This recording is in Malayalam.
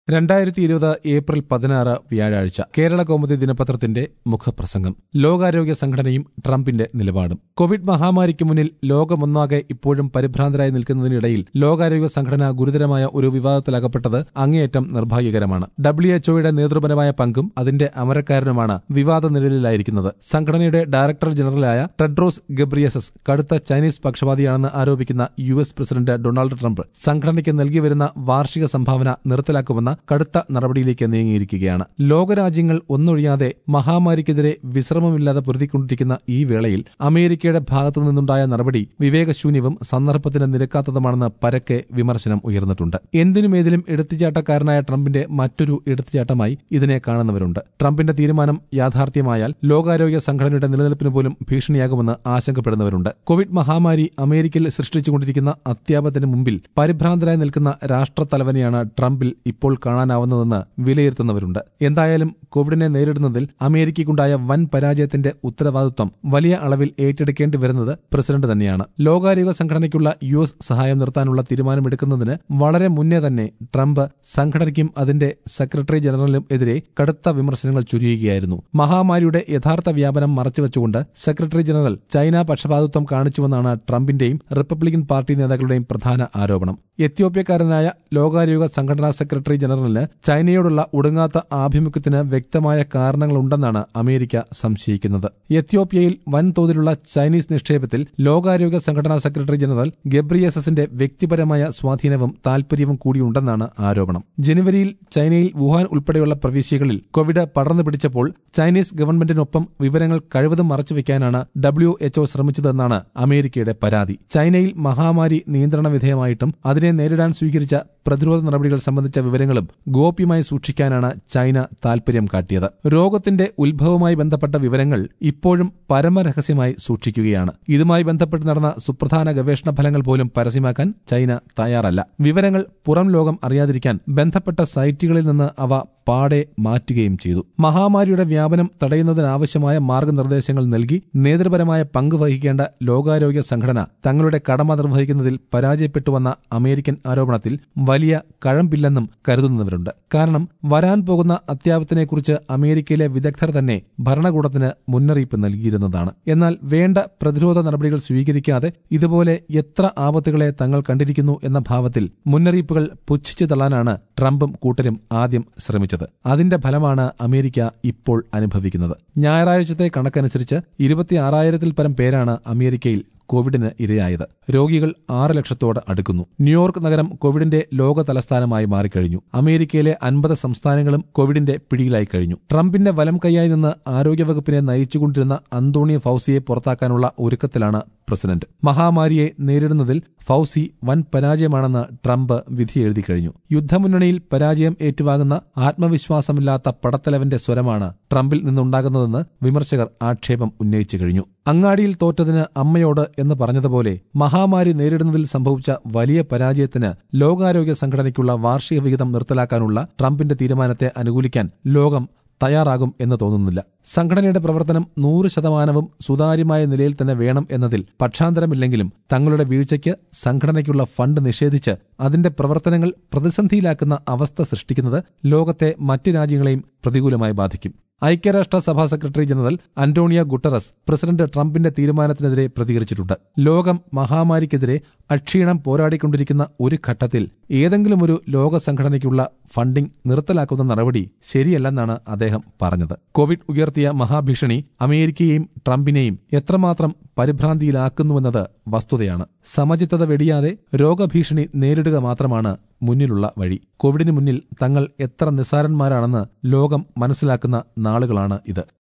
രണ്ടായിരത്തി ഇരുപത് ഏപ്രിൽ പതിനാറ് വ്യാഴാഴ്ച കേരള കൗമുദി ദിനപത്രത്തിന്റെ മുഖപ്രസംഗം ലോകാരോഗ്യ സംഘടനയും ട്രംപിന്റെ നിലപാടും കോവിഡ് മഹാമാരിക്ക് മുന്നിൽ ലോകമൊന്നാകെ ഇപ്പോഴും പരിഭ്രാന്തരായി നിൽക്കുന്നതിനിടയിൽ ലോകാരോഗ്യ സംഘടന ഗുരുതരമായ ഒരു വിവാദത്തിലകപ്പെട്ടത് അങ്ങേയറ്റം നിർഭാഗ്യകരമാണ് ഡബ്ല്യു എച്ച്ഒയുടെ നേതൃപരമായ പങ്കും അതിന്റെ അമരക്കാരനുമാണ് വിവാദ നിഴലിലായിരിക്കുന്നത് സംഘടനയുടെ ഡയറക്ടർ ജനറലായ ടെഡ്രോസ് ഗബ്രിയസസ് കടുത്ത ചൈനീസ് പക്ഷപാതിയാണെന്ന് ആരോപിക്കുന്ന U S president Donald Trump സംഘടനയ്ക്ക് നൽകി വരുന്ന വാർഷിക സംഭാവന നിർത്തലാക്കുമെന്ന കടുത്ത നടപടിയിലേക്ക് നീങ്ങിയിരിക്കുകയാണ് ലോകരാജ്യങ്ങൾ ഒന്നൊഴിയാതെ മഹാമാരിക്കെതിരെ വിശ്രമമില്ലാതെ പൊരുതിക്കൊണ്ടിരിക്കുന്ന ഈ വേളയിൽ അമേരിക്കയുടെ ഭാഗത്തു നിന്നുണ്ടായ നടപടി വിവേകശൂന്യവും സന്ദർഭത്തിന് നിരക്കാത്തതുമാണെന്ന് പരക്കെ വിമർശനം ഉയർന്നിട്ടുണ്ട് എന്തിനും ഏതിലും എടുത്തുചാട്ടക്കാരനായ ട്രംപിന്റെ മറ്റൊരു എടുത്തുചാട്ടമായി ഇതിനെ കാണുന്നവരുണ്ട് ട്രംപിന്റെ തീരുമാനം യാഥാർത്ഥ്യമായാൽ ലോകാരോഗ്യ സംഘടനയുടെ നിലനിൽപ്പിന് പോലും ഭീഷണിയാകുമെന്ന് ആശങ്കപ്പെടുന്നവരുണ്ട് കോവിഡ് മഹാമാരി അമേരിക്കയിൽ സൃഷ്ടിച്ചുകൊണ്ടിരിക്കുന്ന അത്യാപത്തിന് മുമ്പിൽ പരിഭ്രാന്തരായി നിൽക്കുന്ന രാഷ്ട്രത്തലവനെയാണ് ട്രംപിൽ ഇപ്പോൾ കാണാനാവുന്നതെന്ന് വിലയിരുത്തുന്നവരുണ്ട് എന്തായാലും കോവിഡിനെ നേരിടുന്നതിൽ അമേരിക്കയ്ക്കുണ്ടായ വൻ പരാജയത്തിന്റെ ഉത്തരവാദിത്വം വലിയ അളവിൽ ഏറ്റെടുക്കേണ്ടി വരുന്നത് പ്രസിഡന്റ് തന്നെയാണ് ലോകാരോഗ്യ സംഘടനയ്ക്കുള്ള യു എസ് സഹായം നിർത്താനുള്ള തീരുമാനമെടുക്കുന്നതിന് വളരെ മുന്നേ തന്നെ ട്രംപ് സംഘടനയ്ക്കും അതിന്റെ സെക്രട്ടറി ജനറലിനും എതിരെ കടുത്ത വിമർശനങ്ങൾ ചുരിയുകയായിരുന്നു മഹാമാരിയുടെ യഥാർത്ഥ വ്യാപനം മറച്ചുവെച്ചുകൊണ്ട് സെക്രട്ടറി ജനറൽ ചൈന പക്ഷപാതിത്വം കാണിച്ചുവെന്നാണ് ട്രംപിന്റെയും റിപ്പബ്ലിക്കൻ പാർട്ടി നേതാക്കളുടെയും പ്രധാന ആരോപണം എത്യോപ്യക്കാരനായ ലോകാരോഗ്യ സംഘടനാ സെക്രട്ടറി ജനറലിന് ചൈനയോടുള്ള ഒടുങ്ങാത്ത ആഭിമുഖ്യത്തിന് വ്യക്തമായ കാരണങ്ങളുണ്ടെന്നാണ് അമേരിക്ക സംശയിക്കുന്നത് എത്യോപ്യയിൽ വൻതോതിലുള്ള ചൈനീസ് നിക്ഷേപത്തിൽ ലോകാരോഗ്യ സംഘടനാ സെക്രട്ടറി ജനറൽ ഗബ്രിയസസിന്റെ വ്യക്തിപരമായ സ്വാധീനവും താൽപര്യവും കൂടിയുണ്ടെന്നാണ് ആരോപണം ജനുവരിയിൽ ചൈനയിൽ വുഹാൻ ഉൾപ്പെടെയുള്ള പ്രവിശ്യകളിൽ കോവിഡ് പടർന്നു പിടിച്ചപ്പോൾ ചൈനീസ് ഗവൺമെന്റിനൊപ്പം വിവരങ്ങൾ കഴിവതും മറച്ചുവെക്കാനാണ് ഡബ്ല്യു എച്ച്ഒ ശ്രമിച്ചതെന്നാണ് അമേരിക്കയുടെ പരാതി ചൈനയിൽ മഹാമാരി നിയന്ത്രണ വിധേയമായിട്ടും അതിനെ നേരിടാൻ സ്വീകരിച്ച പ്രതിരോധ നടപടികൾ സംബന്ധിച്ച വിവരങ്ങളും ഗോപ്യമായി സൂക്ഷിക്കാനാണ് ചൈന താൽപര്യം കാട്ടിയത് രോഗത്തിന്റെ ഉത്ഭവവുമായി ബന്ധപ്പെട്ട വിവരങ്ങൾ ഇപ്പോഴും പരമരഹസ്യമായി സൂക്ഷിക്കുകയാണ് ഇതുമായി ബന്ധപ്പെട്ട് നടന്ന സുപ്രധാന ഗവേഷണ ഫലങ്ങൾ പോലും പരസ്യമാക്കാൻ ചൈന തയ്യാറല്ല വിവരങ്ങൾ പുറം ലോകം അറിയാതിരിക്കാൻ ബന്ധപ്പെട്ട സൈറ്റുകളിൽ നിന്ന് അവ പാടെ മാറ്റുകയും ചെയ്തു മഹാമാരിയുടെ വ്യാപനം തടയുന്നതിനാവശ്യമായ മാർഗനിർദ്ദേശങ്ങൾ നൽകി നേതൃപരമായ പങ്ക് വഹിക്കേണ്ട ലോകാരോഗ്യ സംഘടന തങ്ങളുടെ കടമ നിർവഹിക്കുന്നതിൽ പരാജയപ്പെട്ടുവന്ന അമേരിക്കൻ ആരോപണത്തിൽ വലിയ കഴമ്പില്ലെന്നും കരുതുന്നവരുണ്ട് കാരണം വരാൻ പോകുന്ന അത്യാപത്തിനെക്കുറിച്ച് അമേരിക്കയിലെ വിദഗ്ധർ തന്നെ ഭരണകൂടത്തിന് മുന്നറിയിപ്പ് നൽകിയിരുന്നതാണ് എന്നാൽ വേണ്ട പ്രതിരോധ നടപടികൾ സ്വീകരിക്കാതെ ഇതുപോലെ എത്ര ആപത്തുകളെ തങ്ങൾ കണ്ടിരിക്കുന്നു എന്ന ഭാവത്തിൽ മുന്നറിയിപ്പുകൾ പുച്ഛിച്ചു തള്ളാനാണ് ട്രംപും കൂട്ടരും ആദ്യം ശ്രമിച്ചത് അതിന്റെ ഫലമാണ് അമേരിക്ക ഇപ്പോൾ അനുഭവിക്കുന്നത് ഞായറാഴ്ചത്തെ കണക്കനുസരിച്ച് ഇരുപത്തിയാറായിരത്തിൽ പരം പേരാണ് അമേരിക്കയിൽ കോവിഡിന് ഇരയായത് രോഗികൾ ആറ് ലക്ഷത്തോട് അടുക്കുന്നു ന്യൂയോർക്ക് നഗരം കോവിഡിന്റെ ലോക തലസ്ഥാനമായി മാറിക്കഴിഞ്ഞു അമേരിക്കയിലെ അൻപത് സംസ്ഥാനങ്ങളും കോവിഡിന്റെ പിടിയിലായി കഴിഞ്ഞു ട്രംപിന്റെ വലം കൈയായി നിന്ന് ആരോഗ്യവകുപ്പിനെ നയിച്ചുകൊണ്ടിരുന്ന അന്തോണിയ ഫൌസിയെ പുറത്താക്കാനുള്ള ഒരുക്കത്തിലാണ് പ്രസിഡന്റ് മഹാമാരിയെ നേരിടുന്നതിൽ ഫൌസി വൻ പരാജയമാണെന്ന് ട്രംപ് വിധി എഴുതി കഴിഞ്ഞു യുദ്ധമുന്നണിയിൽ പരാജയം ഏറ്റുവാങ്ങുന്ന ആത്മവിശ്വാസമില്ലാത്ത പടത്തലവന്റെ സ്വരമാണ് ട്രംപിൽ നിന്നുണ്ടാകുന്നതെന്ന് വിമർശകർ ആക്ഷേപം ഉന്നയിച്ചു കഴിഞ്ഞു അങ്ങാടിയിൽ തോറ്റതിന് അമ്മയോട് എന്ന് പറഞ്ഞതുപോലെ മഹാമാരി നേരിടുന്നതിൽ സംഭവിച്ച വലിയ പരാജയത്തിന് ലോകാരോഗ്യ സംഘടനയ്ക്കുള്ള വാർഷിക വിഹിതം നിർത്തലാക്കാനുള്ള ട്രംപിന്റെ തീരുമാനത്തെ അനുകൂലിക്കാൻ ലോകം തയ്യാറാകും എന്ന് തോന്നുന്നില്ല സംഘടനയുടെ പ്രവർത്തനം നൂറ് ശതമാനവും സുതാര്യമായ നിലയിൽ തന്നെ വേണം എന്നതിൽ പക്ഷാന്തരമില്ലെങ്കിലും തങ്ങളുടെ വീഴ്ചയ്ക്ക് സംഘടനയ്ക്കുള്ള ഫണ്ട് നിഷേധിച്ച് അതിന്റെ പ്രവർത്തനങ്ങൾ പ്രതിസന്ധിയിലാക്കുന്ന അവസ്ഥ സൃഷ്ടിക്കുന്നത് ലോകത്തെ മറ്റ് രാജ്യങ്ങളെയും പ്രതികൂലമായി ബാധിക്കും ഐക്യരാഷ്ട്രസഭാ secretary general Antonio Guterres president ട്രംപിന്റെ തീരുമാനത്തിനെതിരെ പ്രതികരിച്ചിട്ടുണ്ട് ലോകം മഹാമാരിക്കെതിരെ അക്ഷീണം പോരാടിക്കൊണ്ടിരിക്കുന്ന ഒരു ഘട്ടത്തിൽ ഏതെങ്കിലും ഒരു ലോക സംഘടനയ്ക്കുള്ള ഫണ്ടിംഗ് നിർത്തലാക്കുന്ന നടപടി ശരിയല്ലെന്നാണ് അദ്ദേഹം പറഞ്ഞത് കോവിഡ് ഉയർത്തിയ മഹാഭീഷണി അമേരിക്കയെയും ട്രംപിനെയും എത്രമാത്രം പരിഭ്രാന്തിയിലാക്കുന്നുവെന്നത് വസ്തുതയാണ് സമചിത്തത വെടിയാതെ രോഗഭീഷണി നേരിടുക മാത്രമാണ് മുന്നിലുള്ള വഴി കോവിഡിന് മുന്നിൽ തങ്ങൾ എത്ര നിസ്സാരന്മാരാണെന്ന് ലോകം മനസ്സിലാക്കുന്ന നാളുകളാണ് ഇത്